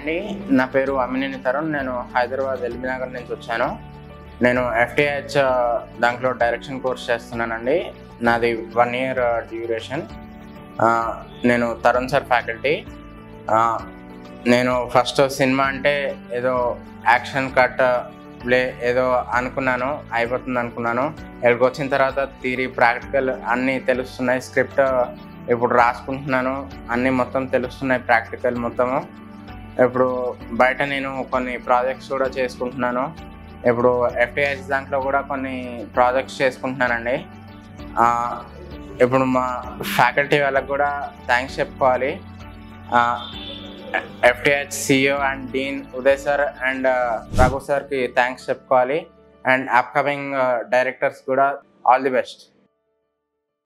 అండి నా పేరు అమినేని తరుణ్ నేను హైదరాబాద్ ఎల్బీ నగర్ నుంచి వచ్చాను నేను ఎఫ్టీహెచ్ దాంట్లో డైరెక్షన్ కోర్స్ చేస్తున్నానండి నాది వన్ ఇయర్ డ్యూరేషన్ నేను తరుణ్ సార్ ఫ్యాకల్టీ నేను ఫస్ట్ సినిమా అంటే ఏదో యాక్షన్ కట్ ప్లే ఏదో అనుకున్నాను అయిపోతుంది అనుకున్నాను ఇక్కడికి వచ్చిన తర్వాత థీరీ ప్రాక్టికల్ అన్నీ తెలుస్తున్నాయి స్క్రిప్ట్ ఇప్పుడు రాసుకుంటున్నాను అన్నీ మొత్తం తెలుస్తున్నాయి ప్రాక్టికల్ మొత్తము ఇప్పుడు బయట నేను కొన్ని ప్రాజెక్ట్స్ కూడా చేసుకుంటున్నాను ఇప్పుడు ఎఫ్టీఎస్ దాంట్లో కూడా కొన్ని ప్రాజెక్ట్స్ చేసుకుంటున్నానండి ఆ, ఇప్పుడు మా ఫ్యాకల్టీ వాళ్ళకి కూడా థ్యాంక్స్ చెప్పుకోవాలి FTH CEO and dean Uday sir and Raghu సార్కి థ్యాంక్స్ చెప్పుకోవాలి అండ్ అప్కమింగ్ డైరెక్టర్స్ కూడా ఆల్ ది బెస్ట్